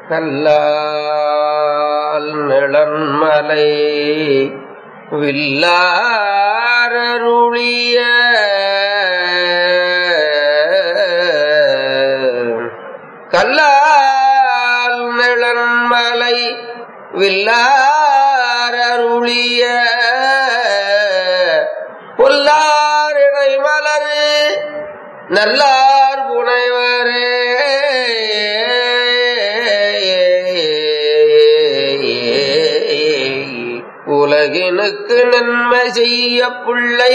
கல்லால் நிழன்மலை வில்லாரருளிய கல்லால் நிழன்மலை வில்லாரருளிய பொல்லாரிடை மலரு நல்லார் புனைவரே உலகினுக்கு நன்மை செய்ய பிள்ளை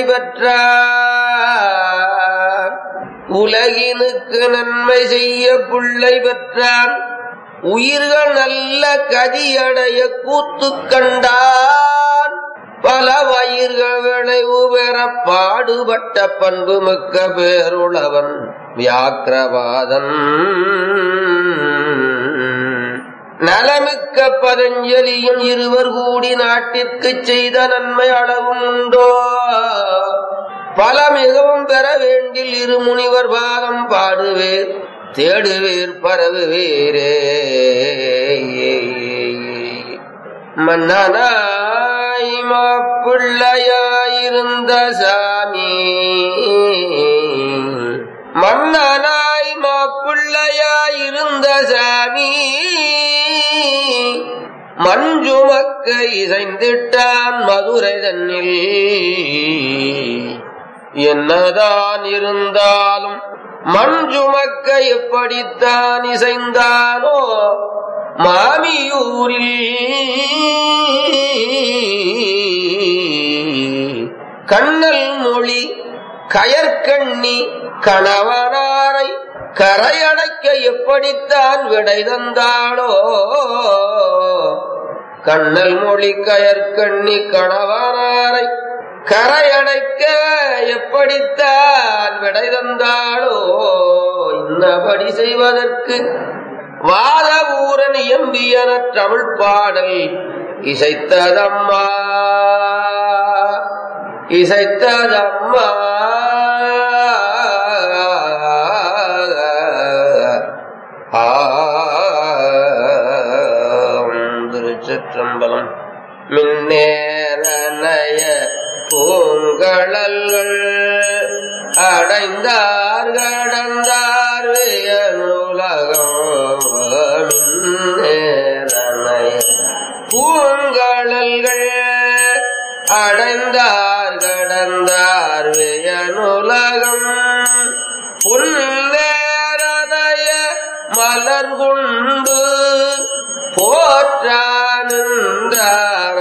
பெற்றார் உலகினுக்கு நன்மை செய்ய பிள்ளை பெற்றான் உயிர்கள் நல்ல கதியடைய கூத்து கண்டான் பல வயிர்கள் விளைவு பெற பாடுபட்ட பண்பு மிக்க பேருளவன் வியாக்கிரவாதன் நலமிக்க பதஞ்சலியும் இருவர் கூடி நாட்டிற்கு செய்த நன்மை அளவும் உண்டோ பல மிகவும் பெற வேண்டில் இரு முனிவர் பாதம் பாடுவேர் தேடுவேர் பரவுவேரே மன்னனாய் மாப்பிள்ளையாயிருந்த சாமி மன்னனாய் மாப்பிள்ளையாயிருந்த சாமி மஞ்சுமக்க இசைந்திட்டான் மதுரை தன்னில் என்னதான் இருந்தாலும் மஞ்சுமக்க எப்படித்தான் இசைந்தானோ மாமியூரில் கண்ணல் மொழி கயற்கண்ணி கணவனாரை கரையடைக்க எப்படித்தான் விடை தந்தாளோ கண்ணல் மொழி கயற்கண்ணி கணவனாரை கரையடைக்க எப்படித்தான் விடை தந்தாளோ இன்னபடி செய்வதற்கு வாத ஊரன் எம்பியன தமிழ் பாடல் இசைத்ததம்மா இசைத்ததம்மா திருச்சிற்றம்பலம் மின்னேரனைய பூங்கழல்கள் அடைந்தார் கடந்தார் உலகம் மின்னேரனைய பூங்கழல்கள் அடைந்தார் கடந்தார் வியனுலகம் புன்னேரனைய மலர் கொண்டு போற்றானின்றார்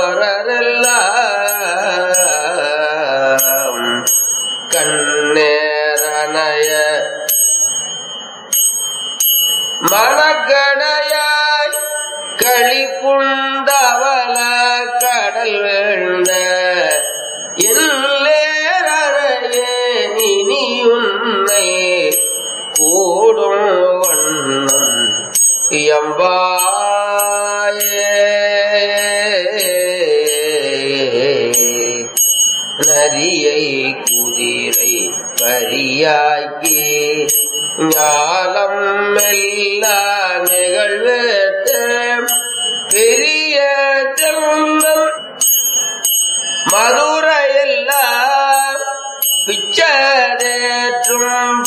அமரரெல்லாம் கண்ணேரனைய மனக்கடையாய் களி புண்டவல கடல் வேண்ட எல்லேரையே இனி உன்னை கூடும் வண்ணம் எம்பாயே நரியை குதிரை பரியாக்கி ஞானம் எல்லா நிகழ்வேத்த பெரிய செல்வம் மதுரையெல்லாம் பிச்சதேற்றும்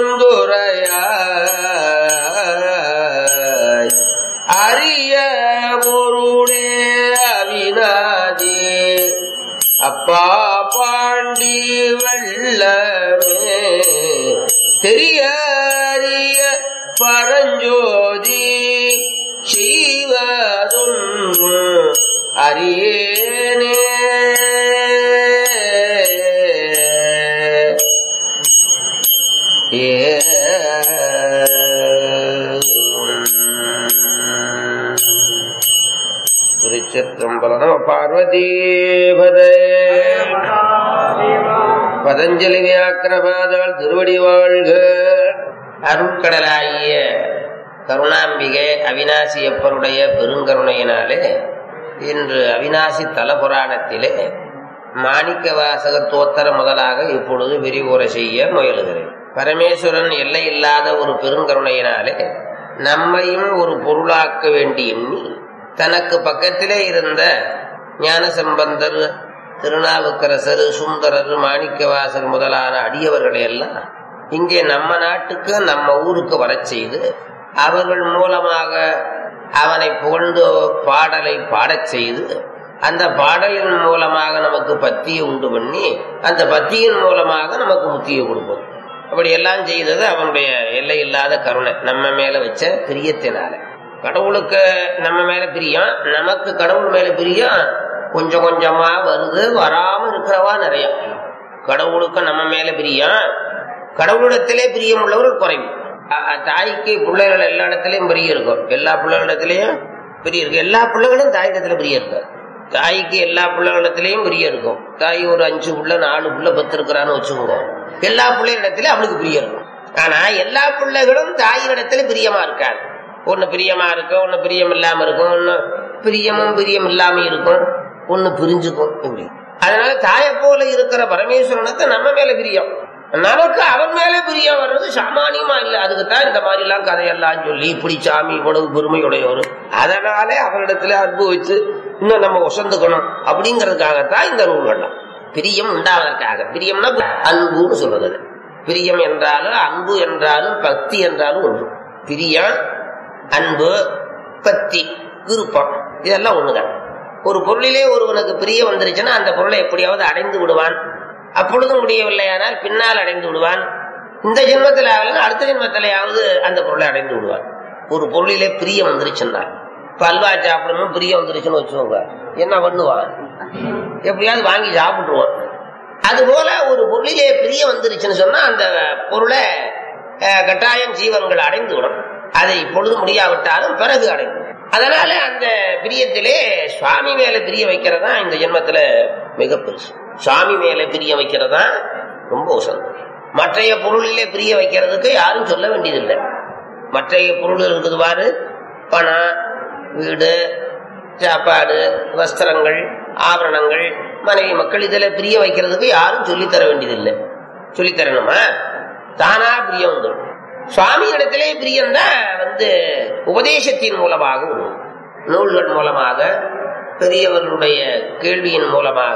பெருந்துரையாய் அரிய பொருளே அவினாதி அப்பா பாண்டி வெள்ளமே தெரிய அறிய பரஞ்சோதி செய்வதொன்றும் அறியேனே திருச்சிற்றம்பலம் பார்வதீபதே பதஞ்சலி வியாக்கிரபாதால் திருவடி வாழ்க அருட்கடலாகிய கருணாம்பிகை அவினாசியப்பருடைய பெருங்கருணையினாலே இன்று அவினாசி தல புராணத்திலே மாணிக்க வாசக தோத்தர முதலாக இப்பொழுது விரிவுரை செய்ய முயலுகிறேன் பரமேஸ்வரன் எல்லை இல்லாத ஒரு பெருங்கருணையினாலே நம்மையும் ஒரு பொருளாக்க வேண்டி எண்ணி தனக்கு பக்கத்திலே இருந்த ஞானசம்பந்தர் திருநாவுக்கரசர் சுந்தரர் மாணிக்கவாசர் முதலான அடியவர்களை எல்லாம் இங்கே நம்ம நாட்டுக்கு நம்ம ஊருக்கு வரச் செய்து அவர்கள் மூலமாக அவனை புகழ்ந்து பாடலை பாடச் செய்து அந்த பாடலின் மூலமாக நமக்கு பத்தியை உண்டு பண்ணி அந்த பத்தியின் மூலமாக நமக்கு முத்தியை கொடுப்போம் அப்படி எல்லாம் செய்தது அவனுடைய எல்லை இல்லாத கருணை நம்ம மேல வச்ச பிரியத்தினால கடவுளுக்கு நம்ம மேல பிரியம் நமக்கு கடவுள் மேல பிரியம் கொஞ்சம் கொஞ்சமா வருது வராம இருக்கிறவா நிறைய கடவுளுக்கு நம்ம மேல பிரியம் கடவுளிடத்திலே பிரியம் உள்ளவர்கள் குறைவு அ- அ- தாய்க்கு பிள்ளைகள் எல்லா இடத்துலயும் பிரியம் இருக்கும் எல்லா பிள்ளைகளிடத்திலயும் பிரியம் இருக்கு எல்லா பிள்ளைகளும் தாயிடத்துல பிரியம் இருக்கு தாய்க்கு எல்லா பிள்ளைகளிடத்திலயும் பிரியம் இருக்கும் தாய் ஒரு அஞ்சு புள்ள நாலு புள்ள பத்து இருக்கிறான்னு வச்சுக்கோங்க எல்லா பிள்ளைகளிடத்திலயும் அவளுக்கு பிரியம் இருக்கும் ஆனா எல்லா பிள்ளைகளும் தாயினிடத்துல பிரியமா இருக்காது ஒண்ணு பிரியமா இருக்கும் ஒண்ணு பிரியம் இல்லாம இருக்கும் ஒண்ணு பிரியமும் பிரியம் இல்லாம இருக்கும் ஒண்ணு பிரிஞ்சுக்கும் இப்படி அதனால தாயை போல இருக்கிற பரமேஸ்வரனுக்கு நம்ம மேல பிரியம் நமக்கு அவன் மேல பிரியம் வர்றது சாமானியமா இல்ல அதுக்கு தான் இந்த மாதிரி எல்லாம் கதையெல்லாம் சொல்லி இப்படி சாமி இவ்வளவு பெருமையுடையவர் அதனாலே அவனிடத்துல அன்பு வச்சு இன்னும் நம்ம ஒசந்துக்கணும் அப்படிங்கறதுக்காகத்தான் இந்த நூல்கள்லாம் பிரியம் உண்டாவதற்காக பிரியம்னா அன்புன்னு சொல்றது அது. பிரியம் என்றாலும் அன்பு என்றாலும் பக்தி என்றாலும் ஒன்று பிரியம் அன்பு பக்தி விருப்பம் இதெல்லாம் ஒண்ணுதான் ஒரு பொருளிலே ஒருவனுக்கு பிரிய வந்துருச்சுன்னா அந்த பொருளை எப்படியாவது அடைந்து விடுவான் அப்பொழுதும் முடியவில்லையானால் பின்னால் அடைந்து விடுவான் இந்த ஜென்மத்தில் ஆகலாம் அடுத்த ஜென்மத்திலேயாவது அந்த பொருளை அடைந்து விடுவான் ஒரு பொருளிலே பிரியம் வந்துருச்சுன்னா இப்ப அல்வா சாப்பிடணும் பிரியம் வந்துருச்சுன்னு வச்சுக்கோங்க என்ன பண்ணுவான் எப்படியாவது வாங்கி சாப்பிட்டுருவான் அதுபோல ஒரு பொருளிலே பிரியம் வந்துருச்சுன்னு சொன்னா அந்த பொருளை அஹ், கட்டாயம் ஜீவன்கள் அடைந்து விடும் அதை இப்பொழுது முடியாவிட்டாலும் பிறகு அடைந்து விடும். அதனால அந்த பிரியத்திலே சுவாமி மேல பிரிய வைக்கிறதா இந்த ஜென்மத்துல மிக பெருசு சுவாமி மேல பிரிய வைக்கிறதா ரொம்ப உசந்தம் மற்றைய பொருளிலே பிரிய வைக்கிறதுக்கு யாரும் சொல்ல வேண்டியதில்லை மற்றைய பொருள் இருக்குது பாரு பணம் வீடு சாப்பாடு வஸ்திரங்கள் ஆபரணங்கள் மனைவி மக்கள் இதுல பிரிய வைக்கிறதுக்கு யாரும் சொல்லித் தர வேண்டியதில்லை சொல்லித் தரணுமா தானா பிரியம் வந்துடும் சுவாமி இடத்திலே பிரியம் தான் வந்து உபதேசத்தின் மூலமாக வரும் நூல்கள் மூலமாக பெரியவர்களுடைய கேள்வியின் மூலமாக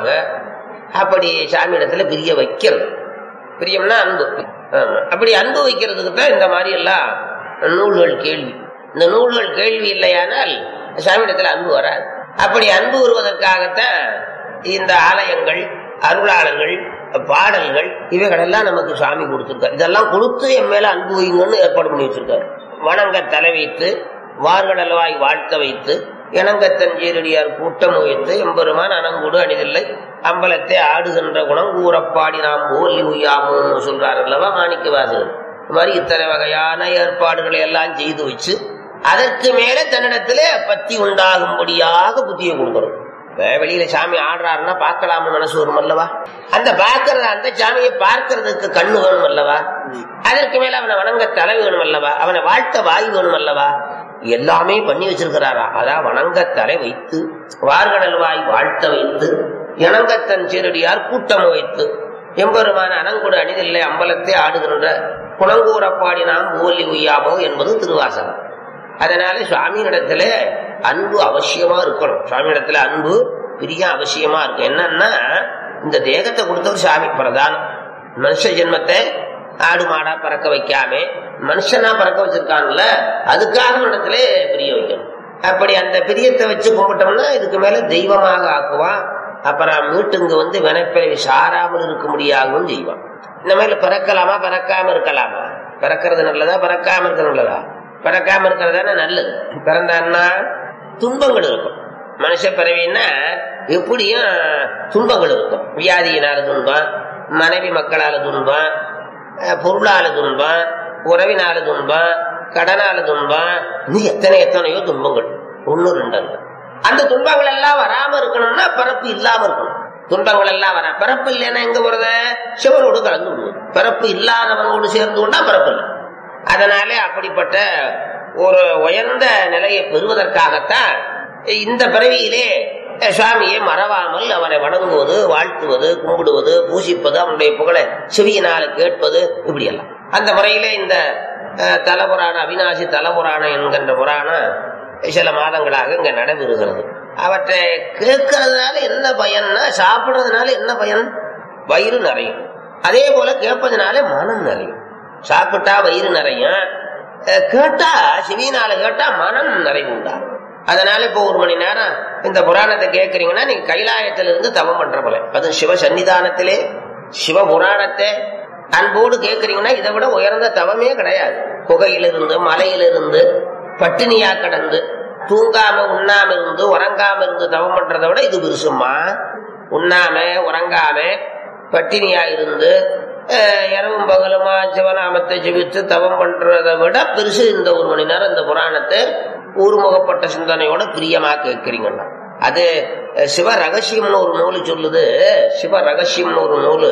அப்படி சாமி இடத்துல பிரிய வைக்கிறது பிரியம்னா அன்பு ஆமா. அப்படி அன்பு வைக்கிறதுக்கு தான் இந்த மாதிரி எல்லாம் நூல்கள் கேள்வி இந்த நூல்கள் கேள்வி இல்லையானால் சாமியிடத்துல அன்பு வராது அப்படி அன்பு வருவதற்காகத்தான் இந்த ஆலயங்கள் அருளாளர்கள் பாடல்கள் இவைகளெல்லாம் நமக்கு சாமி கொடுத்திருக்காரு இதெல்லாம் கொடுத்து என் மேல அன்பு வைங்கன்னு ஏற்பாடு பண்ணி வச்சிருக்காரு வணங்க தலை வைத்து வார்கடல்வாய் வாழ்த்த வைத்து இணங்கத்தன் ஜீரடியார் கூட்டம் வைத்து எம்பெருமான் அனங்குடு அணிதில்லை அம்பலத்தை ஆடுகின்ற குணம் கூறப்பாடி நாம் ஓலி உய்யாமோன்னு சொல்றாரு அல்லவா மாணிக்க வாசகர் இந்த மாதிரி இத்தனை வகையான ஏற்பாடுகளை எல்லாம் செய்து வச்சு அதற்கு மேல தன்னிடத்துல பத்தி உண்டாகும்படியாக புத்தியை கொடுக்கணும் இப்ப வெளியில சாமி ஆடுறாருன்னா பார்க்கலாம்னு மனசு வரும் அல்லவா அந்த பார்க்கறது அந்த சாமியை பார்க்கறதுக்கு கண்ணு வேணும் அல்லவா அதற்கு மேல அவனை வணங்க தலை வேணும் அல்லவா அவனை வாழ்த்த வாய் வேணும் அல்லவா எல்லாமே பண்ணி வச்சிருக்கிறாரா அதான் வணங்க தலை வைத்து வார்கடல் வாய் வாழ்த்த வைத்து இணங்கத்தன் சீரடியார் கூட்டம் வைத்து எம்பெருமான அனங்குடு அணிதில்லை அம்பலத்தை ஆடுகின்ற குணங்கூறப்பாடி நாம் ஊலி உய்யாமோ என்பது திருவாசகம் அதனால சுவாமியிடத்துல அன்பு அவசியமா இருக்கணும் சுவாமியிடத்துல அன்பு பெரிய அவசியமா இருக்கும் என்னன்னா இந்த தேகத்தை கொடுத்தவர் சாமி பிரதானம் மனுஷ ஜென்மத்தை ஆடு மாடா பறக்க வைக்காம மனுஷனா பறக்க வச்சிருக்கான்ல அதுக்காக இடத்துல பிரிய வைக்கணும் அப்படி அந்த பிரியத்தை வச்சு கும்பிட்டோம்னா இதுக்கு மேல தெய்வமாக ஆக்குவான் அப்புறம் மீட்டுங்க வந்து வினைப்பிறவி சாராமல் இருக்க முடியாகவும் செய்வான் இந்த மேல பிறக்கலாமா பிறக்காம இருக்கலாமா பிறக்கிறது நல்லதா பிறக்காம இருக்கிறது நல்லதா பிறக்காம இருக்கிறதானே நல்லது பிறந்தான்னா துன்பங்கள் இருக்கும் மனுஷ பிறவின்னா எப்படியும் துன்பங்கள் இருக்கும் வியாதியினால துன்பம் மனைவி மக்களால துன்பம் அஹ் பொருளால துன்பம் உறவினால துன்பம் கடனால துன்பம் இது எத்தனை எத்தனையோ துன்பங்கள் ஒன்னு ரெண்டு அல்ல அந்த துன்பங்கள் எல்லாம் வராம இருக்கணும்னா பிறப்பு இல்லாம இருக்கணும் துன்பங்கள் எல்லாம் வர பிறப்பு இல்லைன்னா எங்க போறத சிவனோடு கலந்து விடுவது பிறப்பு இல்லாதவனோடு சேர்ந்து கொண்டா பிறப்பு இல்லை அதனாலே அப்படிப்பட்ட ஒரு உயர்ந்த நிலையை பெறுவதற்காகத்தான் இந்த பிறவியிலே சுவாமியை மறவாமல் அவனை வணங்குவது வாழ்த்துவது கும்பிடுவது பூசிப்பது அவனுடைய புகழை செவியினால கேட்பது இப்படியெல்லாம் அந்த முறையிலே இந்த அஹ், தலபுராணம் அவிநாசி தலபுராணம் என்கின்ற புராணம் சில மாதங்களாக இங்க நடைபெறுகிறது அவற்றை கேட்கறதுனால என்ன பயன்னா சாப்பிடுறதுனால என்ன பயன் வயிறு நிறையும் அதே போல கேட்பதனால மனம் நிறையும் சாப்பிட்டா வயிறு நிறையும் அஹ், கேட்டா செவியினால கேட்டா மனம் நிறைவுண்டா அதனால இப்போ ஒரு மணி நேரம் இந்த புராணத்தை கேட்கறீங்கன்னா நீங்க கைலாயத்திலிருந்து தவம் பண்ற போல அது சிவ சன்னிதானத்திலே சிவ புராணத்தை அன்போடு கேட்கறீங்கன்னா இதை விட உயர்ந்த தவமே கிடையாது குகையிலிருந்து மலையிலிருந்து பட்டினியா கடந்து தூங்காம உண்ணாம இருந்து உறங்காம இருந்து தவம் பண்றதை விட இது பெருசுமா உண்ணாம உறங்காம பட்டினியா இருந்து அஹ், இரவும் பகலுமா சிவநாமத்தை ஜெபித்து தவம் பண்றதை விட பெருசு இந்த ஒரு மணி நேரம் இந்த புராணத்தை ஊர்முகப்பட்ட சிந்தனையோட பிரியமா கேட்கிறீங்கன்னா அது அஹ், சிவ ரகசியம்னு ஒரு நூல் சொல்லுது சிவ ரகசியம்னு ஒரு நூலு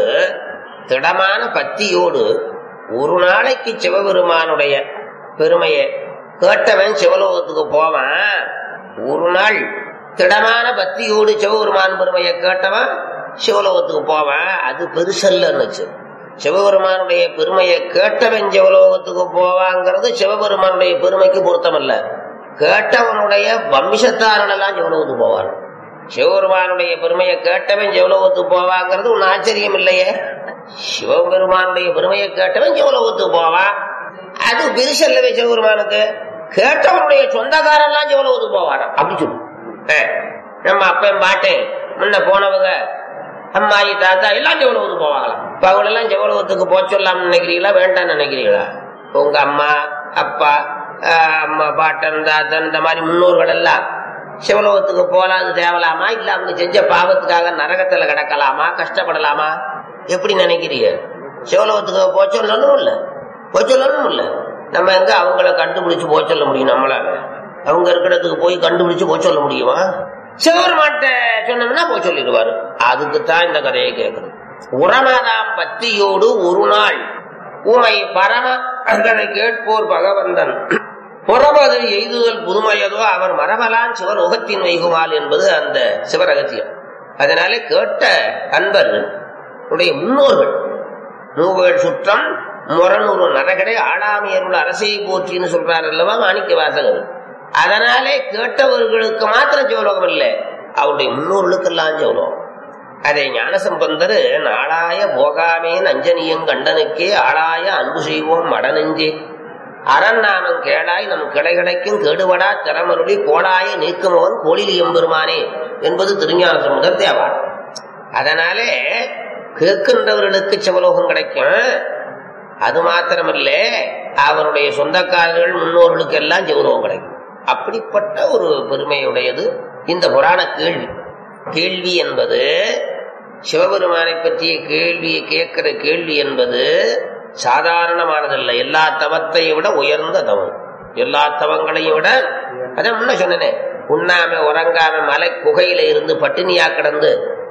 திடமான பக்தியோடு ஒரு நாளைக்கு சிவபெருமானுடைய பெருமையை கேட்டவன் சிவலோகத்துக்கு போவான் ஒரு நாள் திடமான பக்தியோடு சிவபெருமான் பெருமையை கேட்டவன் சிவலோகத்துக்கு போவான் அது பெருசல்லன்னுச்சு சிவபெருமானுடைய பெருமையை கேட்டவன் சிவலோகத்துக்கு போவாங்கிறது சிவபெருமானுடைய பெருமைக்கு பொருத்தமல்ல கேட்டவனுடைய வம்சத்தாரன் எல்லாம் சிவலோகத்துக்கு போவான் சிவபெருமானுடைய பெருமையை கேட்டவன் சிவலோகத்துக்கு போவாங்கிறது ஒன்னும் ஆச்சரியம் இல்லையே சிவபெருமானுடைய பெருமையை கேட்டவன் சிவலோகத்துக்கு போவான் அது பெருசல்லவே சிவபெருமானுக்கு கேட்டவனுடைய சொந்தக்காரெல்லாம் சிவலோகத்துக்கு போவாராம் அப்படி சொல்லு ஏ, நம்ம அப்பன் பாட்டேன் முன்ன போனவங்க அம்மாயி தாத்தா எல்லாம் ஜெவலோகத்துக்கு போவாங்களாம் இப்ப அவங்க எல்லாம் ஜெவலோகத்துக்கு போக சொல்லாம்னு நினைக்கிறீங்களா வேண்டாம்னு நினைக்கிறீங்களா உங்க அம்மா அப்பா ஆஹ், அம்மா பாட்டன் தாத்தன் இந்த மாதிரி முன்னோர்கள் எல்லாம் சிவலோகத்துக்கு போலாம் அது தேவலாமா இல்ல அவங்க செஞ்ச பாவத்துக்காக நரகத்துல கிடக்கலாமா கஷ்டப்படலாமா எப்படி நினைக்கிறீங்க சிவலோகத்துக்கு போக சொல்லணும் இல்ல போக சொல்லணும் இல்ல நம்ம எங்க அவங்கள கண்டுபிடிச்சு போக சொல்ல முடியும் நம்மளால அவங்க இருக்கிறதுக்கு போய் கண்டுபிடிச்சு போக சொல்ல முடியுமா சிவபெருமான்ட்ட சொன்னோம்னா போய் சொல்லிடுவாரு அதுக்கு தான் இந்த கதையை கேட்கணும் உரமதாம் பக்தியோடு ஒரு நாள் உமை பரம அதனை கேட்போர் பகவந்தன் புறமது எய்துதல் புதுமையதோ அவர் மரபலான் சிவலோகத்தின் வைகுமால் என்பது அந்த சிவரகத்தியம் அதனாலே கேட்ட அன்பர் உடைய முன்னோர்கள் மூவேள் சுற்றம் முரணுறு நரகடை ஆளாமையருள் அரசையை போற்றின்னு சொல்றாரு அல்லவா மாணிக்க வாசகர் அதனாலே கேட்டவர்களுக்கு மாத்திரம் சிவலோகம் இல்லை அவருடைய முன்னோர்களுக்கெல்லாம் சிவலோகம் அதை ஞானசம்பந்தர் நாளாய போகாமேன் அஞ்சனியும் கண்டனுக்கே ஆளாய அன்பு செய்வோம் மடநெஞ்சே அரண்நாமம் கேளாய் நம் கிளைகளைக்கும் கேடுபடா திறமருளி கோடாய நீக்குமவன் கோழில் எம்பெருமானே என்பது திருஞான சம்பந்தர் தேவார் அதனாலே கேட்கின்றவர்களுக்கு சிவலோகம் கிடைக்கும் அது மாத்திரமல்ல அவருடைய சொந்தக்காரர்கள் முன்னோர்களுக்கு எல்லாம் சிவலோகம் கிடைக்கும் அப்படிப்பட்ட ஒரு பெருமையுடையது இந்த புராண கேள்வி கேள்வி என்பது சிவபெருமானை பற்றிய கேள்வியை கேட்கிற கேள்வி என்பது சாதாரணமானதல்ல எல்லா தவத்தையும் விட உயர்ந்த தவம் எல்லா தவங்களையும் விட அதான் முன்ன சொன்னனே உண்ணாம உறங்காம மலை குகையில இருந்து பட்டினியா கிடந்து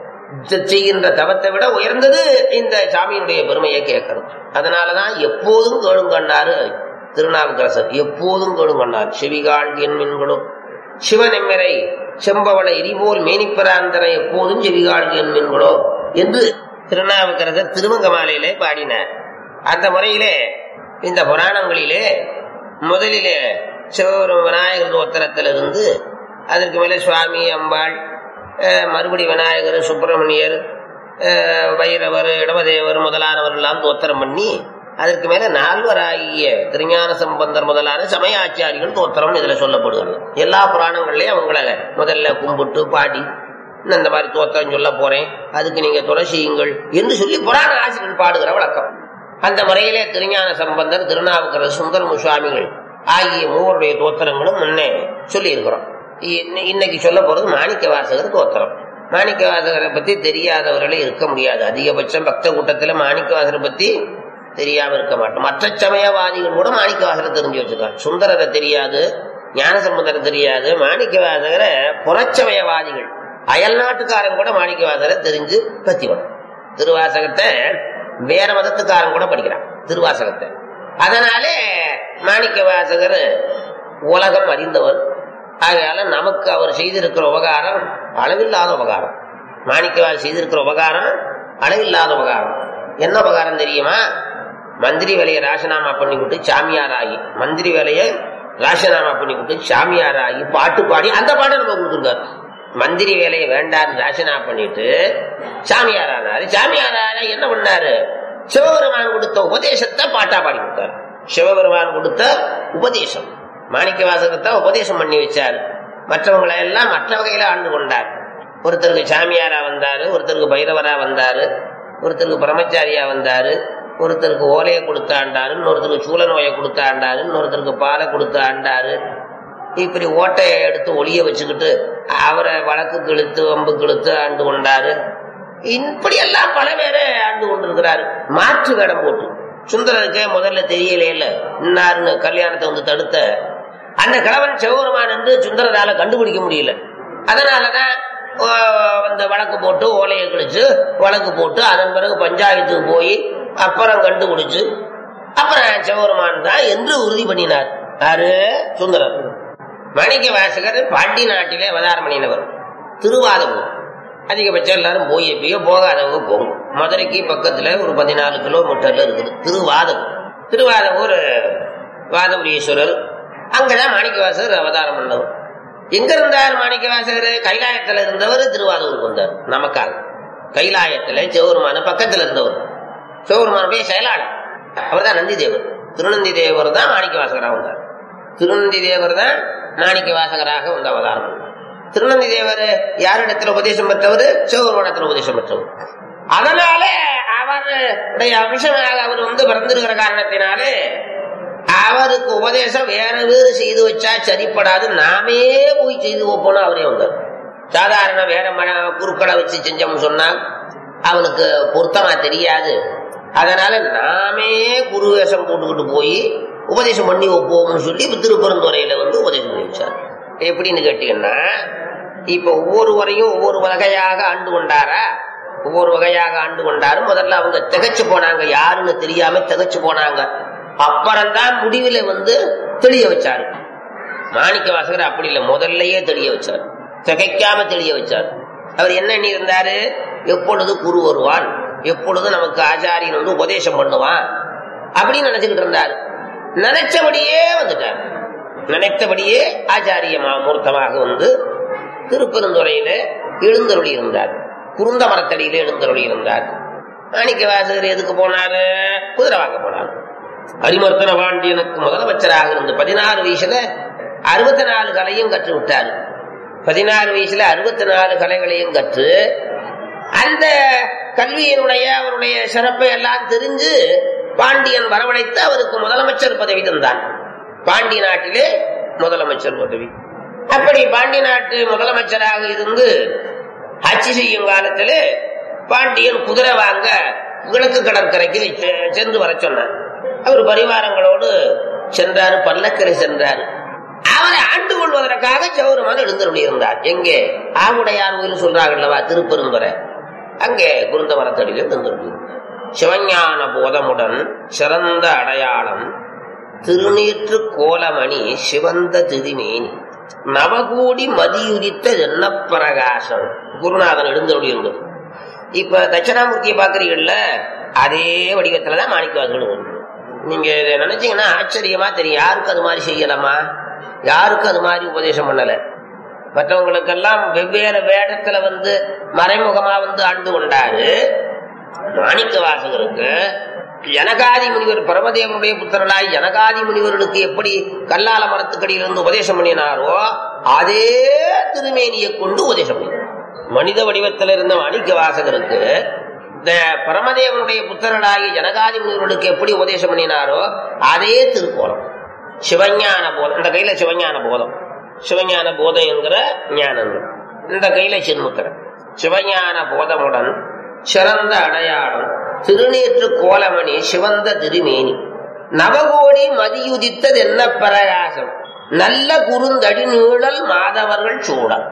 செ- செய்கின்ற தவத்தை விட உயர்ந்தது இந்த சாமியினுடைய பெருமையை கேட்கணும் அதனாலதான் எப்போதும் கேளுங்கண்ணாரு திருநாவுக்கரசர் எப்போதும் கேளுங்கண்ணார் செவிகாள் என் மின்களும் சிவனெம்மரை செம்பவள எரிபோல் மேனிப்பராந்தரை எப்போதும் செவிகாள் என் மின்களோ என்று திருநாவுக்கரசர் திருமங்க மாலையிலே பாடினார் அந்த முறையிலே இந்த புராணங்களிலே முதலிலே சிவபெரும் விநாயகர் தோத்திரத்திலிருந்து அதற்கு மேலே சுவாமி அம்பாள் அஹ், மறுபடி விநாயகர் சுப்பிரமணியர் அஹ், வைரவர் இடவதேவர் முதலானவர் எல்லாம் தோத்திரம் பண்ணி அதற்கு மேல நால்வராகிய திருஞான சம்பந்தர் முதலான சமயாச்சாரிகள் தோத்திரம் இதுல சொல்லப்படுகிறது எல்லா புராணங்கள்லயும் அவங்கள முதல்ல கும்பிட்டு பாடி நான் இந்த மாதிரி தோத்திரம் சொல்ல போறேன் அதுக்கு நீங்க துணை செய்யுங்கள் என்று சொல்லி புராண ஆசிரியர்கள் பாடுகிற வழக்கம் அந்த முறையிலே திருஞான சம்பந்தர் திருநாவுக்கரசு சுந்தரமு சுவாமிகள் ஆகிய மூவருடைய தோத்திரங்களும் முன்னே சொல்லி இருக்கிறோம் இன்னைக்கு சொல்ல போறது மாணிக்க வாசகர் தோத்திரம் மாணிக்க வாசகரை பத்தி தெரியாதவர்களே இருக்க முடியாது அதிகபட்சம் பக்த கூட்டத்துல மாணிக்க வாசகரை பத்தி தெரியாம இருக்க மாட்டோம் மற்ற சமயவாதிகள் கூட மாணிக்க வாசகரை தெரிஞ்சு வச்சிருக்காங்க சுந்தரரை தெரியாது ஞானசம்பந்தரை தெரியாது மாணிக்க வாசகரை புறச்சமயவாதிகள் அயல் நாட்டுக்காரன் கூட மாணிக்க வாசகரை தெரிஞ்சு பத்தி வரும் திருவாசகத்தை வேற மதத்துக்காரன் கூட படிக்கிறான் திருவாசகத்தை அதனாலே மாணிக்க வாசகர் உலகம் அறிந்தவர் ஆகையால நமக்கு அவர் செய்திருக்கிற உபகாரம் அளவில்லாத உபகாரம் மாணிக்கவாசர் செய்திருக்கிற உபகாரம் அளவில்லாத உபகாரம் என்ன உபகாரம் தெரியுமா மந்திரி வேலையை ராசினாமா பண்ணி விட்டு சாமியார் ஆகி மந்திரி வேலையை ராசினாமா பண்ணி விட்டு சாமியார் ஆகி பாட்டு பாடி அந்த பாட்டை நம்ம கொடுத்துருக்காரு மந்திரி வேலையை வேண்டான்னு ராசினா பண்ணிட்டு சாமியார் ஆனாரு சாமியார் ஆனா என்ன பண்ணாரு சிவபெருமான் கொடுத்த உபதேசத்தை பாட்டா பாடி கொடுத்தாரு சிவபெருமான் கொடுத்த உபதேசம் மாணிக்க வாசகத்தை உபதேசம் பண்ணி வச்சாரு மற்றவங்களை எல்லாம் மற்ற வகையில ஆண்டு கொண்டார் ஒருத்தருக்கு சாமியாரா வந்தாரு ஒருத்தருக்கு பைரவரா வந்தாரு ஒருத்தருக்கு பிரம்மச்சாரியா வந்தாரு ஒருத்தருக்கு ஓலையை கொடுத்து ஆண்டாரு இன்னொருத்தருக்கு சூழ நோயை கொடுத்து ஆண்டாரு இன்னொருத்தருக்கு பாலை கொடுத்து ஆண்டாரு இப்படி ஓட்டையை எடுத்து ஒளிய வச்சுக்கிட்டு அவரை வழக்கு கிழித்து வம்பு கிழித்து ஆண்டு கொண்டாரு இப்படி எல்லாம் பல பேரை ஆண்டு கொண்டிருக்கிறாரு மாற்று வேடம் போட்டு சுந்தரருக்கு முதல்ல தெரியலே இல்ல இன்னாருன்னு கல்யாணத்தை வந்து தடுத்த அந்த கிழவன் சிவபெருமான் என்று சுந்தரரால கண்டுபிடிக்க முடியல அதனாலதான் ஆஹ், அந்த வழக்கு போட்டு ஓலையை கிழிச்சு வழக்கு போட்டு அதன் பிறகு பஞ்சாயத்துக்கு போய் அப்புறம் கண்டுபிடிச்சு அப்புறம் சிவபெருமான் தான் என்று உறுதி பண்ணினார் யாரு சுந்தரர் மணிக்க வாசகர் பாண்டி நாட்டிலே அவதாரம் பண்ணினவர் திருவாதபுரம் அதிகபட்சம் எல்லாரும் போய் எப்பயோ போகாதவங்க போகும் மதுரைக்கு பக்கத்துல ஒரு பதினாலு கிலோமீட்டர்ல இருக்குது திருவாதபுரம் திருவாதபூர் வாதபுரீஸ்வரர் அங்கதான் மாணிக்கவாசகர் அவதாரம் பண்ணவர் எங்க இருந்தார் மாணிக்கவாசகர் கைலாயத்துல இருந்தவர் திருவாதூருக்கு வந்தார் நமக்காக கைலாயத்துல சிவபெருமான பக்கத்துல இருந்தவர் சிவபெருமானுடைய செயலாளர் அவர் தான் நந்தி தேவர் திருநந்தி தேவர் தான் மாணிக்க வாசகராக வந்தார் திருநந்தி தேவர் தான் மாணிக்க வாசகராக வந்து அவதாரம் பண்ணார். திருநந்தி தேவர் யாரிடத்துல உபதேசம் பெற்றவர் சிவபெருமானத்தில் உபதேசம் பெற்றவர் அதனால அவருடைய அம்சமாக அவர் வந்து பிறந்திருக்கிற காரணத்தினாலே அவருக்கு உபதேசம் வேற வேறு செய்து வச்சா சரிப்படாது நாமே போய் செய்து வைப்போம் அவரே வந்தார் சாதாரண வேற மன குறுக்களை வச்சு செஞ்சோம்னு சொன்னா அவனுக்கு பொருத்தமா தெரியாது அதனால நாமே குரு வேஷம் போட்டுக்கிட்டு போய் உபதேசம் பண்ணி வைப்போம்னு சொல்லி இப்ப திருப்பரந்துறையில வந்து உபதேசம் பண்ணி வச்சார் எப்படின்னு கேட்டீங்கன்னா இப்ப ஒவ்வொருவரையும் ஒவ்வொரு வகையாக ஆண்டு கொண்டாரா ஒவ்வொரு வகையாக ஆண்டு கொண்டாரு முதல்ல அவங்க திகைச்சு போனாங்க யாருன்னு தெரியாம திகைச்சு போனாங்க அப்புறம்தான் முடிவுல வந்து தெளிய வச்சாரு மாணிக்க வாசகர் அப்படி இல்லை முதல்லயே தெளிய வச்சார் திகைக்காம தெளிய வச்சார் அவர் என்ன எண்ணி இருந்தாரு எப்பொழுது குரு வருவான் எப்பொழுது நமக்கு ஆச்சாரியன் வந்து உபதேசம் பண்ணுவான் அப்படின்னு நினைச்சுக்கிட்டு இருந்தாரு நினைச்சபடியே வந்துட்டார் நினைத்தபடியே ஆச்சாரிய மூர்த்தமாக வந்து திருப்பெருந்துறையில எழுந்தருளி இருந்தார் குருந்த மரத்தடியில எழுந்தருளி இருந்தார் மாணிக்க வாசகர் எதுக்கு போனாரு குதிரை வாங்க போனார் அரிமர்த்தன பாண்டியனுக்கு முதலமைச்சராக இருந்து பதினாறு வயசுல அறுபத்தி நாலு கலையும் கற்று விட்டார் பதினாறு வயசுல அறுபத்தி நாலு கலைகளையும் கற்று அந்த கல்வியினுடைய அவருடைய சிறப்பை எல்லாம் தெரிஞ்சு பாண்டியன் வரவழைத்து அவருக்கு முதலமைச்சர் பதவி தந்தான் பாண்டி நாட்டிலே முதலமைச்சர் பதவி அப்படி பாண்டி நாட்டு முதலமைச்சராக இருந்து ஆட்சி செய்யும் காலத்திலே பாண்டியன் குதிரை வாங்க கிழக்கு கடற்கரைக்கு செ- சென்று வர சொன்னார் அவர் பரிவாரங்களோடு சென்றாரு பல்லக்கரை சென்றார் அவரை ஆண்டு கொள்வதற்காக சௌரமான எழுந்தருளி இருந்தார் எங்கே ஆவுடையார் கோயில் சொல்றாங்கல்லவா திருப்பெருந்துறை அங்கே குருந்த மரத்தடியில் எழுந்தருளி இருந்தார் சிவஞான போதமுடன் சிறந்த அடையாளம் திருநீற்று கோலமணி சிவந்த திருமேனி நவகோடி மதியுதித்த என்ன பிரகாசம் குருநாதன் எழுந்தருளி இருந்தது இப்ப தட்சிணாமூர்த்தியை பாக்குறீங்கல்ல அதே வடிவத்துலதான் மாணிக்கவாசகன் இருக்கு. நீங்க இதை நினைச்சீங்கன்னா ஆச்சரியமா தெரியும் யாருக்கு அது மாதிரி செய்யலாமா யாருக்கும் அது மாதிரி உபதேசம் பண்ணல மற்றவங்களுக்கெல்லாம் வெவ்வேறு வேடத்துல வந்து மறைமுகமா வந்து ஆண்டு கொண்டாரு மாணிக்க வாசகருக்கு ஜனகாதி முனிவர் பரமதேவனுடைய புத்திரனாய் ஜனகாதி முனிவர்களுக்கு எப்படி கல்லால மரத்துக்கடியிலிருந்து உபதேசம் பண்ணினாரோ அதே திருமேனியை கொண்டு உபதேசம் பண்ணினார் மனித வடிவத்தில் இருந்த மாணிக்க வாசகருக்கு இந்த பரமதேவனுடைய புத்திரனாகி ஜனகாதி முனிவர்களுக்கு எப்படி உபதேசம் பண்ணினாரோ அதே திருக்கோலம் சிவஞான போதம் இந்த கையில சிவஞான போதம் சிவஞான போதம் என்கிற ஞானம் இந்த கையில சின்முத்திரன் சிவஞான போதமுடன் சிறந்த அடையாளம் திருநீற்று கோலமணி சிவந்த திருமேனி நவகோடி மதியுதித்தது என்ன பிரகாசம் நல்ல குறுந்தடி நீழல் மாதவர்கள் சூடம்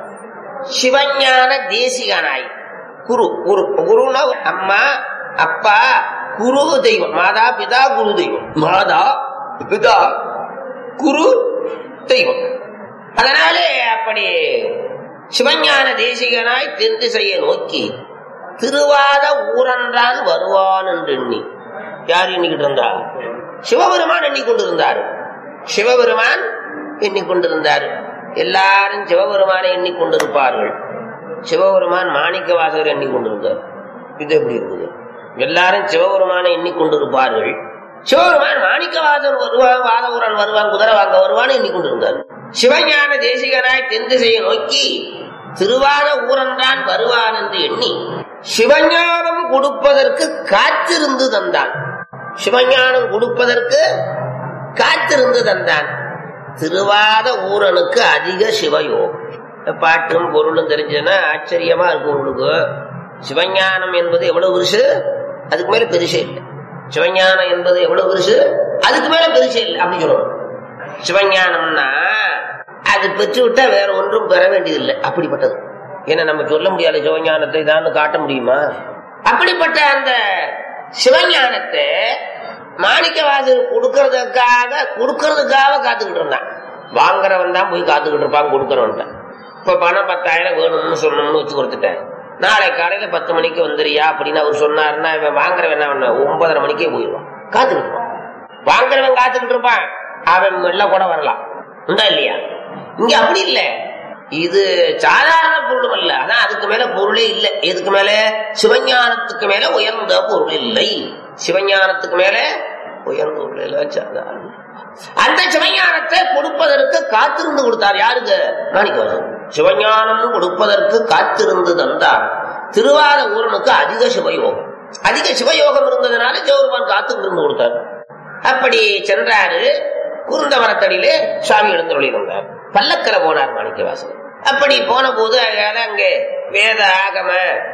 சிவஞான தேசிகனாய் குரு குரு குருனா அம்மா அப்பா குரு தெய்வம் மாதா பிதா குரு தெய்வம் மாதா பிதா குரு தெய்வம் அதனாலே அப்படி சிவஞான தேசிகனாய் தென் திசையை நோக்கி திருவாத ஊரன்றான் வருவான் என்று எண்ணி யார் எண்ணிக்கிட்டு இருந்தா சிவபெருமான் எண்ணிக்கொண்டிருந்தார் சிவபெருமான் எண்ணிக்கொண்டிருந்தார் எல்லாரும் சிவபெருமானை எண்ணிக்கொண்டிருப்பார்கள் சிவபெருமான் மாணிக்க வாசகர் எண்ணிக்கொண்டிருந்தார் இது எப்படி இருக்குது எல்லாரும் சிவபெருமானை எண்ணிக்கொண்டிருப்பார்கள் சிவபெருமான் மாணிக்கவாசன் வருவான் வாதவூரன் வருவான் குதிரை வாங்க வருவான் எண்ணிக்கொண்டிருந்தார் சிவஞான தேசிகனாய் தென் திசையை நோக்கி திருவாத ஊரன்றான் வருவான் என்று எண்ணி சிவஞானம் கொடுப்பதற்கு காத்திருந்து தந்தான் சிவஞானம் கொடுப்பதற்கு காத்திருந்து தந்தான் திருவாத ஊரனுக்கு அதிக சிவயோகம் பாட்டும் பொருளும் தெரிஞ்சதுன்னா ஆச்சரியமா இருக்கும் உங்களுக்கு சிவஞானம் என்பது எவ்வளவு பெருசு அதுக்கு மேல பெருசே இல்லை சிவஞானம் என்பது எவ்வளவு பெருசு அதுக்கு மேல பெருசே இல்லை அப்படி சொல்லணும் சிவஞானம்னா அது பெற்று விட்டா வேற ஒன்றும் பெற வேண்டியதில்லை அப்படிப்பட்டது ஏன்னா நம்ம சொல்ல முடியாத சிவஞானத்தை தான் காட்ட முடியுமா அப்படிப்பட்ட அந்த சிவஞானத்தை மாணிக்கவாசல் கொடுக்கறதுக்காக கொடுக்கறதுக்காக காத்துக்கிட்டு இருந்தான் வாங்குறவன் தான் போய் காத்துக்கிட்டு இருப்பான் கொடுக்கறவன் இப்ப பணம் பத்தாயிரம் வேணும்னு சொல்லணும்னு வச்சு கொடுத்துட்டேன் நாளை காலையில பத்து மணிக்கு வந்துறியா அப்படின்னு அவர் சொன்னாருன்னா இவன் வாங்குறவன் என்ன பண்ண ஒன்பதரை மணிக்கே போயிடுவான் காத்துக்கிட்டு இருப்பான் வாங்குறவன் காத்துக்கிட்டு இருப்பான் அவன் மெல்ல கூட வரலாம் உண்டா இல்லையா இங்க அப்படி இல்ல இது சாதாரண பொருளும் அல்ல ஆனா அதுக்கு மேல பொருளே இல்லை எதுக்கு மேல சிவஞானத்துக்கு மேல உயர்ந்த பொருள் இல்லை சிவஞானத்துக்கு மேல உயர்ந்த பொருள் இல்லை சாதாரண அந்த சிவஞானத்தை கொடுப்பதற்கு காத்திருந்து கொடுத்தார் யாருக்கு மாணிக்கவாசன் சிவஞானம் கொடுப்பதற்கு காத்திருந்து தந்தார் திருவாத ஊரனுக்கு அதிக சிவயோகம் அதிக சிவயோகம் இருந்ததுனால ஜோருமான் காத்துக்கிட்டு இருந்து கொடுத்தார் அப்படி சென்றாரு குருந்த மரத்தடியிலே சுவாமி எழுந்தருளி வந்தார் பல்லக்கரை போனார் மாணிக்கவாசன் அப்படி போன போது அங்கே வேத ஆகம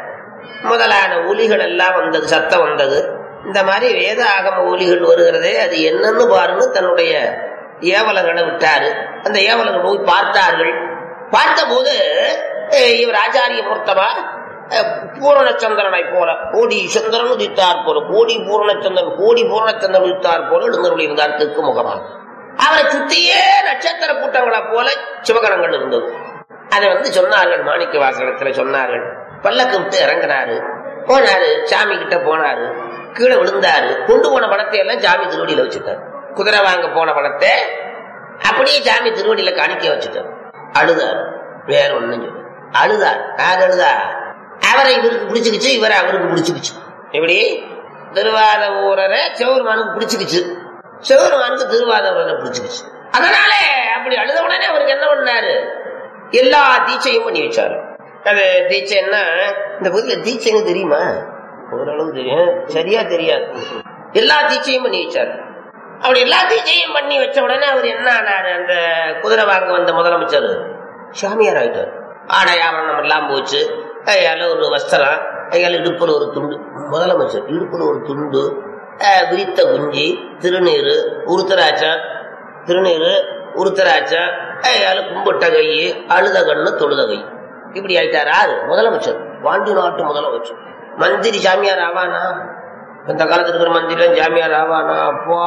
முதலான ஒலிகள் எல்லாம் வந்தது சத்தம் வந்தது இந்த மாதிரி வேத ஆகம ஒலிகள் வருகிறதே அது என்னன்னு பாருன்னு தன்னுடைய ஏவலர்களை விட்டாரு அந்த ஏவலர்கள் போய் பார்த்தார்கள் பார்த்த போது இவர் ஆச்சாரிய மூர்த்தமா பூரணச்சந்திரனை போல கோடி சந்திரன் உதித்தார் போல கோடி பூரணச்சந்திரன் கோடி பூரணச்சந்திரன் உதித்தார் போல எழுந்தருள் இருந்தார் தெற்கு முகமாக அவரை சுத்தியே நட்சத்திர கூட்டங்களை போல சிவகணங்கள் இருந்தது அதை வந்து சொன்னார்கள் மாணிக்க வாசகத்துல சொன்னார்கள் பல்லக்கு விட்டு இறங்கினாரு போனாரு சாமி கிட்ட போனாரு கீழே விழுந்தாரு கொண்டு போன பணத்தை எல்லாம் சாமி திருவடியில வச்சுட்டாரு குதிரை வாங்க போன பணத்தை அப்படியே சாமி திருவடியில காணிக்க வச்சுட்டாரு அழுதாரு வேற ஒண்ணும் சொல்லு அழுதார் யார் அழுதா அவரை இவருக்கு பிடிச்சுக்கிச்சு இவரை அவருக்கு பிடிச்சுக்கிச்சு எப்படி திருவாத ஊரரை சிவருமானுக்கு பிடிச்சுக்கிச்சு சிவருமானுக்கு திருவாத ஊரரை பிடிச்சுக்கிச்சு அதனால அப்படி அழுத உடனே அவருக்கு என்ன பண்ணாரு எல்லா தீட்சையும் பண்ணி வச்சாரு அது தீட்சைன்னா இந்த பகுதியில தீட்சைன்னு தெரியுமா ஓரளவு தெரியும் சரியா தெரியாது எல்லா தீட்சையும் பண்ணி வச்சாரு அப்படி எல்லா தீட்சையும் பண்ணி வச்ச உடனே அவர் என்ன ஆனாரு அந்த குதிரை வாங்க வந்த முதலமைச்சர் சாமியார் ஆயிட்டார் ஆடை ஆவரணம் எல்லாம் போச்சு கையால ஒரு வஸ்திரம் கையால இடுப்புல ஒரு துண்டு முதலமைச்சர் இடுப்புல ஒரு துண்டு விரித்த குஞ்சி திருநீரு உருத்தராட்சம் திருநீரு உருத்தராட்சம் கையால கும்பிட்ட கை அழுத கண்ணு தொழுத கை இப்படி ஆயிட்டார் யாரு முதலமைச்சர் பாண்டி நாட்டு முதலமைச்சர் மந்திரி சாமியார் ஆவானா இந்த காலத்துல இருக்கிற மந்திரி சாமியார் ஆவானா அப்பா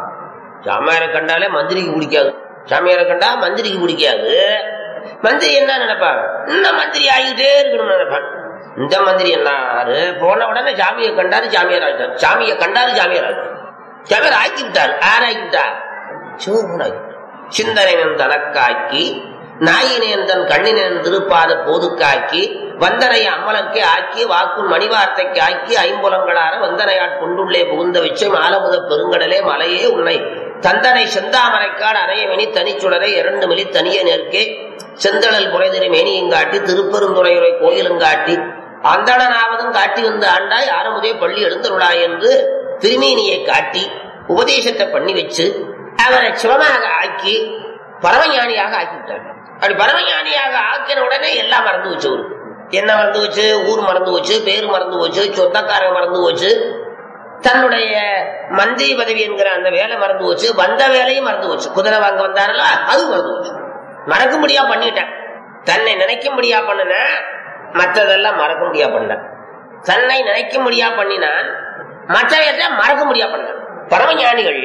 சாமியாரை கண்டாலே மந்திரிக்கு பிடிக்காது சாமியாரை கண்டா மந்திரிக்கு பிடிக்காது மந்திரி என்ன நினைப்பாங்க இந்த மந்திரி ஆகிட்டே இருக்கணும்னு நினைப்பாங்க இந்த மந்திரி என்னாரு போன உடனே சாமியை கண்டாரு சாமியார் ஆகிட்டார் சாமியை கண்டாரு சாமியார் ஆகிட்டார் சாமியார் ஆக்கி விட்டார் யார் ஆக்கி விட்டார் சிவபுன் ஆக்கி சிந்தனையின் தனக்காக்கி நாயினேன் தன் கண்ணினேன் திருப்பாத போதுக்காக்கி வந்தனை அம்மலர்க்கே ஆக்கி வாக்குன் மணிவார்த்தைக்கு ஆக்கி ஐம்புலங்களார வந்தனையாட் கொண்டுள்ளே புகுந்த வச்சு மாலமுத பெருங்கடலே மலையே உன்னை தந்தனை செந்தாமரைக்காடு அணையமெனி தனிச்சுடரை இரண்டு மிலி தனிய நேர்க்கே செந்தழல் புரைதிரி மேனியங்காட்டி திருப்பெருந்துறையுரை கோயிலுங்காட்டி அந்தணனாவதும் காட்டி வந்த ஆண்டாய் ஆரமுதே பள்ளி எழுந்தருளாய் என்று திருமேனியை காட்டி உபதேசத்தை பண்ணி வச்சு அவரை சிவமாக ஆக்கி பரமஞானியாக ஆக்கிவிட்டார் அப்படி பரமஞானியாக ஆக்கின உடனே எல்லாம் மறந்து வச்சு அவருக்கு என்ன மறந்து வச்சு ஊர் மறந்து வச்சு பேர் மறந்து போச்சு சொந்தக்காரன் மறந்து போச்சு தன்னுடைய மந்திரி பதவி என்கிற அந்த வேலை மறந்து போச்சு வந்த வேலையும் மறந்து போச்சு குதிரை வாங்க வந்தாரல அது மறந்து போச்சு மறக்கும்படியா பண்ணிட்டேன் தன்னை நினைக்கும்படியா பண்ணின மற்றதெல்லாம் மறக்க முடியா பண்ண தன்னை நினைக்கும்படியா பண்ணினான் மற்றவற்றை மறக்க முடியா பண்ண பரமஞானிகள்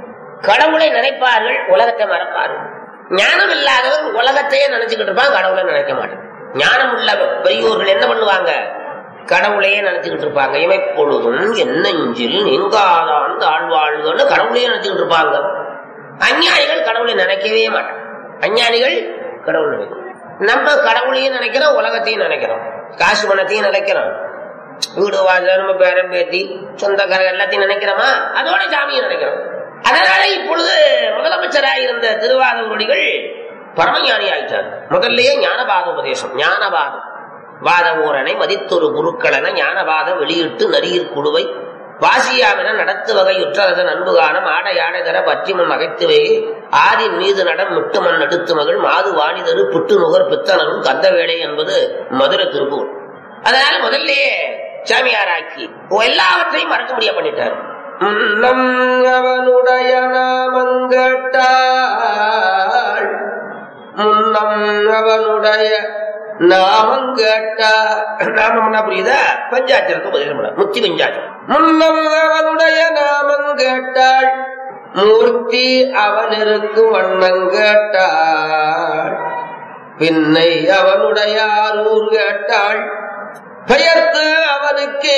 கடவுளை நினைப்பார்கள் உலகத்தை மறப்பார்கள் ஞானம் இல்லாதவர் உலகத்தையே நினைச்சுக்கிட்டு இருப்பான் கடவுளை நினைக்க மாட்டான் ஞானம் உள்ள பெரியோர்கள் என்ன பண்ணுவாங்க கடவுளையே நினைச்சுக்கிட்டு இருப்பாங்க இமைப்பொழுதும் என்னெஞ்சில் நீங்காதான் தாழ்வாழ்வுன்னு கடவுளையே நினைச்சுக்கிட்டு இருப்பாங்க அஞ்ஞானிகள் கடவுளை நினைக்கவே மாட்டாங்க அஞ்ஞானிகள் கடவுள் நினைக்கணும் நம்ம கடவுளையும் நினைக்கிறோம் உலகத்தையும் நினைக்கிறோம் காசு பணத்தையும் நினைக்கிறோம் வீடு வாசல் நம்ம பேரம் பேத்தி சொந்தக்காரங்க எல்லாத்தையும் நினைக்கிறோமா அதோட சாமியை நினைக்கிறோம் அதனால இப்பொழுது முதலமைச்சராக இருந்த திருவாதூரடிகள் பரமஞானி ஆயிட்டார் முதல்லயே ஞானபாத உபதேசம் ஞானபாதம் வாத ஊரனை மதித்தொரு குருக்களென ஞானபாத வெளியிட்டு நரியிற் குழுவை வாசியாமென நடத்து வகை உற்றரசன் அன்பு காணம் ஆடை ஆடை தர பற்றிமம் அகைத்துவை ஆதின் மீது நடம் முட்டுமன் அடுத்து மகள் மாது வாணிதரு புட்டு நுகர் பித்தனரும் கந்த வேலை என்பது மதுரை திருப்பூர் அதனால முதல்லயே சாமியாராக்கி எல்லாவற்றையும் மறக்க முடிய பண்ணிட்டார் முன்னம் அவனுடைய நாமங்கட்டாள் முன்னம் அவனுடைய நாமம் கேட்டா நாமம்னா புரியுதா பஞ்சாட்சரத்தை பதில் பண்ண முத்தி பஞ்சாட்சரம் முன்னம் அவனுடைய நாமம் கேட்டாள் மூர்த்தி அவனிருக்கு வண்ணம் கேட்டாள் பின்னை அவனுடைய ஆரூர் கேட்டாள் பெயர்த்து அவனுக்கு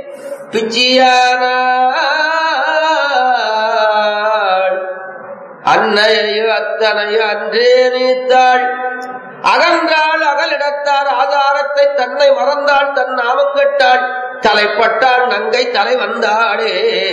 பிச்சியானாள் அன்னையோ அத்தனையோ அன்றே நீத்தாள் அகன்றாள் அகலிடத்தார் ஆதாரத்தை தன்னை மறந்தாள் தன் நாமம் கெட்டாள் தலைப்பட்டாள் நங்கை தலை வந்தாளே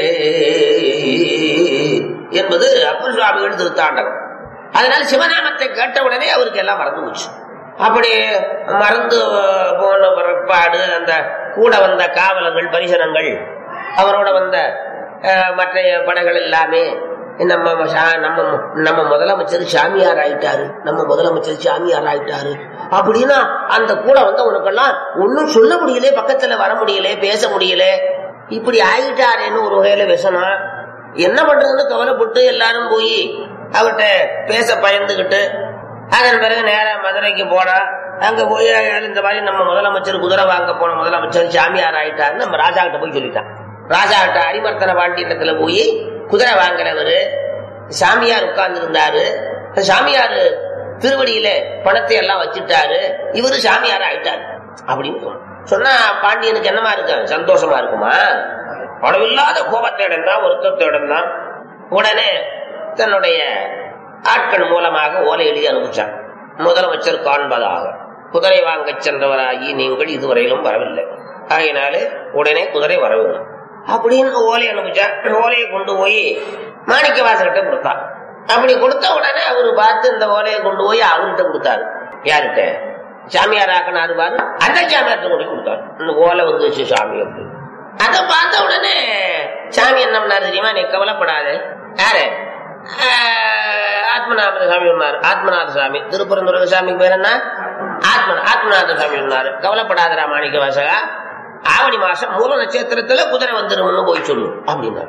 என்பது அப்பர் சுவாமிகள் திருத்தாண்டகம் அதனால சிவநாமத்தை கேட்டவுடனே அவருக்கு எல்லாம் மறந்து போச்சு அப்படி மறந்து போன பிற்பாடு அந்த கூட வந்த காவலங்கள் பரிசனங்கள் அவரோட வந்த அஹ், மற்ற படைகள் எல்லாமே நம்ம சா- நம்ம நம்ம முதலமைச்சர் சாமியார் ஆயிட்டாரு நம்ம முதலமைச்சர் சாமியார் ஆயிட்டாரு அப்படின்னா அந்த கூட வந்தவனுக்கெல்லாம் ஒன்னும் சொல்ல முடியல பக்கத்துல வர முடியல பேச முடியல இப்படி ஆயிட்டாரேன்னு ஒரு வகையில விஷனம் என்ன பண்றதுன்னு கவலைப்பட்டு எல்லாரும் போய் அவர்கிட்ட பேச பயந்துகிட்டு அதன் பிறகு நேரா மதுரைக்கு போனா அங்க போய் அஹ், இந்த மாதிரி நம்ம முதலமைச்சர் குதிரை வாங்க போன முதலமைச்சர் சாமியார் ஆயிட்டாருன்னு நம்ம ராஜா கிட்ட போய் சொல்லிட்டான் ராஜா கிட்ட அரிமர்த்தன பாண்டியத்துல போய் குதிரை வாங்கினவரு சாமியார் உட்கார்ந்து இருந்தாரு சாமியார் திருவடியில பணத்தை எல்லாம் வச்சுட்டாரு இவரு சாமியார் ஆயிட்டாரு அப்படின்னு சொன்னான். சொன்னா பாண்டியனுக்கு என்னமா இருக்கு சந்தோஷமா இருக்குமா அளவில்லாத கோபத்தை அடைந்தான் வருத்தத்தை அடைந்தான் உடனே தன்னுடைய ஆட்கள் மூலமாக ஓலை எழுதி அனுப்பிச்சான் முதலமைச்சர் காண்பதாக குதிரை வாங்கச் சென்றவராகி நீங்கள் இதுவரையிலும் வரவில்லை ஆகையினாலே உடனே குதிரை வர வேண்டும் அப்படின்னு ஓலை அனுப்பிச்சா ஓலையை கொண்டு போய் மாணிக்க வாசகிட்ட கொடுத்தான் அப்படி கொடுத்த உடனே அவரு பார்த்து இந்த ஓலையை கொண்டு போய் அவர்கிட்ட கொடுத்தாரு யார்கிட்ட சாமியார் ஆக்கினாரு பாரு அந்த சாமியார்ட்ட கொண்டு போய் கொடுத்தாரு இந்த ஓலை வந்துச்சு சாமி அப்படி அதை பார்த்த உடனே சாமி என்ன பண்ணாரு தெரியுமா நீ கவலைப்படாத யாரு ஆஹ், ஆத்மநாத சாமி சொன்னாரு ஆத்மநாத சாமி திருப்பரந்துர சாமிக்கு பேர் என்ன ஆத்ம ஆத்மநாத சாமி சொன்னாரு கவலைப்படாதரா மாணிக்க வாசகா ஆவணி மாசம் மூல நட்சத்திரத்துல குதிரை வந்துரும்னு போய் சொல்லு அப்படின்னா